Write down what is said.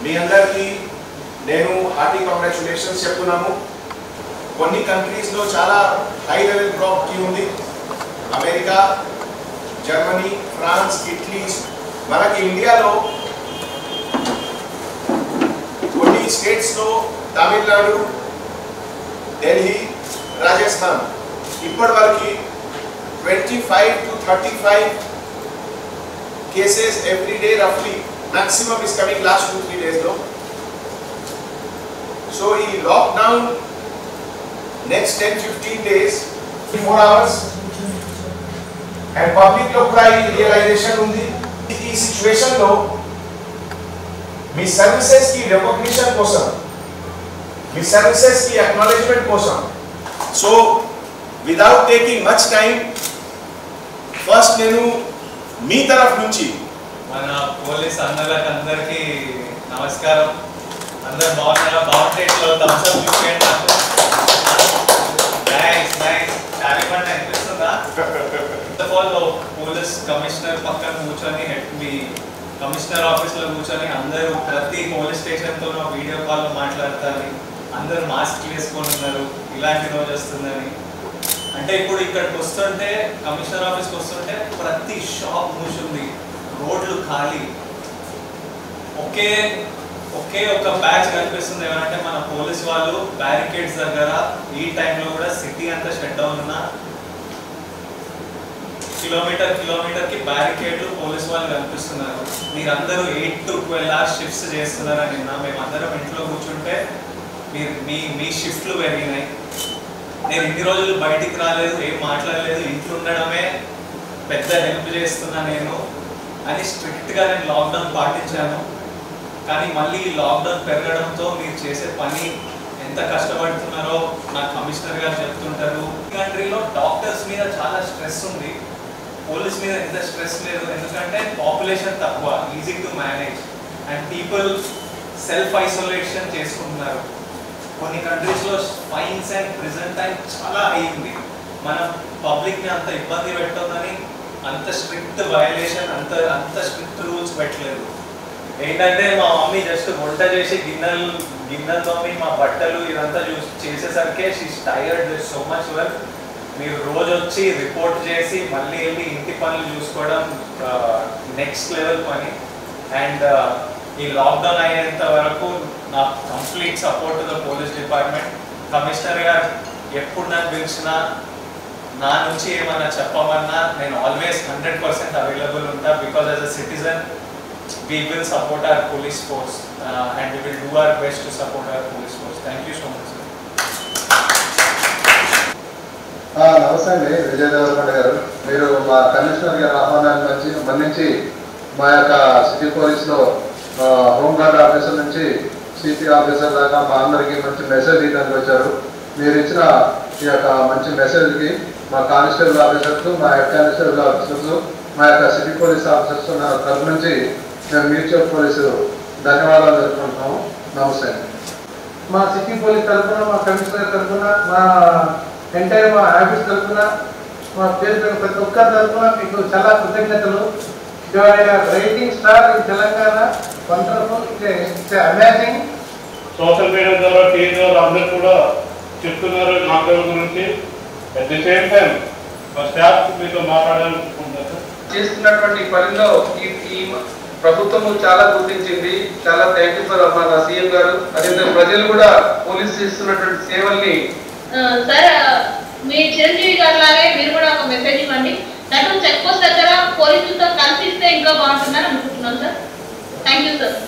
మీ అందరికీ నేను hearty congratulations చెప్తున్నాము కొన్ని కంట్రీస్లో చాలా హై లెవెల్ ప్రాపర్టీ ఉంది అమెరికా జర్మనీ ఫ్రాన్స్ ఇటలీ మనకి ఇండియాలో కొన్ని స్టేట్స్లో తమిళనాడు ఢిల్లీ రాజస్థాన్ ఇప్పటి వరకు twenty five to thirty five cases every day రఫ్లీ maximum is coming last two three days లో సో ఈ lockdown next ten fifteen days four hours and public లో కూడా ఈ రియలైజేషన్ ఉంది ఈ సిచ్యువేషన్ లో మీ సర్వీసెస్ కి రికగ్నిషన్ కోసం మీ సర్వీసెస్ కి అక్నాలెడ్జ్మెంట్ కోసం so without taking much time first నేను మీ తరఫు నుంచి మన పోలీస్ అన్నలకు అందరికి నమస్కారం అందరు బాగున్నారా బాగుంటే ఇట్లా థమ్స్ అప్ చూపించండి నాకు నైస్ నైస్ చాలా పంట అనిపిస్తుందా first of all police commissioner పక్కన కూర్చొని హెడ్ మీ కమిషనర్ ఆఫీస్లో కూర్చొని అందరూ ప్రతి పోలీస్ స్టేషన్తో వీడియో కాల్లో మాట్లాడతారు అందరూ మాస్క్ వేసుకొని ఉన్నారు ఇలాంటి రోజు వస్తుందని అంటే ఇప్పుడు ఇక్కడికి వస్తుంటే కమిషనర్ ఆఫీస్కి వస్తుంటే ప్రతి షాప్ మూసింది రోడ్లు ఖాళీ ఒకే ఒకే ఒక బ్యాచ్ కనిపిస్తుంది ఏమంటే మన పోలీస్ వాళ్ళు బ్యారికేడ్స్ దగ్గర ఈ టైంలో కూడా సిటీ అంతా షట్ డౌన్ ఉన్న కిలోమీటర్ కిలోమీటర్ కి బ్యారికేడ్లు పోలీస్ వాళ్ళు కనిపిస్తున్నారు మీరందరూ eight to twelve hours shifts చేస్తున్నారని నిన్న మేమందరం ఇంట్లో కూర్చుంటే మీరు మీ మీ షిఫ్ట్లు పెరిగినాయి నేను ఇన్ని రోజులు బయటికి రాలేదు ఏం మాట్లాడలేదు ఇంట్లో ఉండడమే పెద్ద హెల్ప్ చేస్తున్నా నేను అని స్ట్రిక్ట్గా నేను లాక్డౌన్ పాటించాను కానీ మళ్ళీ ఈ లాక్డౌన్ పెరగడంతో మీరు చేసే పని ఎంత కష్టపడుతున్నారో నా కమిషనర్ గారు చెప్తుంటారు ఈ కంట్రీలో డాక్టర్స్ మీద చాలా స్ట్రెస్ ఉంది పోలీస్ మీద ఎంత స్ట్రెస్ లేదు ఎందుకంటే పాపులేషన్ తక్కువ easy to manage and people self isolation చేసుకుంటున్నారు కొన్ని కంట్రీస్లో ఫైన్స్ అండ్ ప్రిజెంట్ టైం చాలా అయ్యింది మనం పబ్లిక్ని అంత ఇబ్బంది పెట్టొద్దని అంత స్ట్రిక్ట్ వయలేషన్ అంత అంత స్ట్రిక్ట్ రూల్స్ పెట్టలేదు ఏంటంటే మా మమ్మీ జస్ట్ వంట చేసి గిన్నెలు గిన్నెలు తోమి మా బట్టలు ఇదంతా చూసి చేసేసరికి she's tired so much work మీరు రోజు వచ్చి రిపోర్ట్ చేసి మళ్ళీ వెళ్ళి ఇంటి పనులు చూసుకోవడం నెక్స్ట్ లెవెల్ పని అండ్ ఈ లాక్డౌన్ అయ్యేంత వరకు నా complete support the police department commissioner గారు ఎప్పుడు నన్ను పిలిచినా నా నుంచి ఏమన్నా చెప్పమన్నా నేను ఆల్వేస్ హండ్రెడ్ పర్సెంట్ అవైలబుల్ ఉంటా because as a citizen we will support our police force uh, and we will do our best to support our police force. Thank you so much, sir. ఆ, నమస్తే అండి విజయ్ దేవరకొండ గారు మీరు మా commissioner గారి ఆహ్వానాన్ని మంచి మన్నించి మా యొక్క సిటీ పోలీస్లో ఆ, హోంగార్డ్ ఆఫీసర్ నుంచి సిపి ఆఫీసర్ దాకా మా అందరికీ మంచి మెసేజ్ ఇవ్వడానికి వచ్చారు మీరు ఇచ్చిన ఈ యొక్క మంచి మెసేజ్కి మా కానిస్టేబుల్ ఆఫీసర్స్ మా హెడ్ కానిస్టేబుల్ ఆఫీసర్స్ మా యొక్క సిటీ పోలీస్ ఆఫీసర్స్ నా తరఫు నుంచి మేము మ్యూచువల్ పోలీసు ధన్యవాదాలు తెలుపుకుంటున్నాము నమస్తే అండి మా సిటీ పోలీస్ తరఫున మా కమిషనర్ తరఫున మా ఎంటైర్ మా ఆఫీస్ తరఫున మా పేరు పేరు ప్రతి ఒక్కరి తరఫున మీకు చాలా కృతజ్ఞతలు your writing star in Telangana wonderful it's amazing social media ద్వారా టీవీ ద్వారా అందరూ కూడా చెప్తున్నారు లాక్డౌన్ గురించి అట్ ది సేమ్ టైం మా స్టాఫ్ మీతో మాట్లాడాలనుకుంటున్నారు చేస్తున్నటువంటి పనిలో ఈ ఈ ప్రభుత్వము చాలా గుర్తించింది చాలా థ్యాంక్ యూ ఫర్ మన సీఎం గారు అదేవిధంగా ప్రజలు కూడా పోలీస్ చేస్తున్నటువంటి సేవల్ని ఆ, సార్ ఆ, మీ చిరంజీవి గారు లాగే మీరు కూడా ఒక మెసేజ్ ఇవ్వండి దట్ చెక్ పోస్ట్ దగ్గర పోలీసులతో కలిసిస్తే ఇంకా బాగుంటుందని అనుకుంటున్నాం సార్ థ్యాంక్ యూ సార్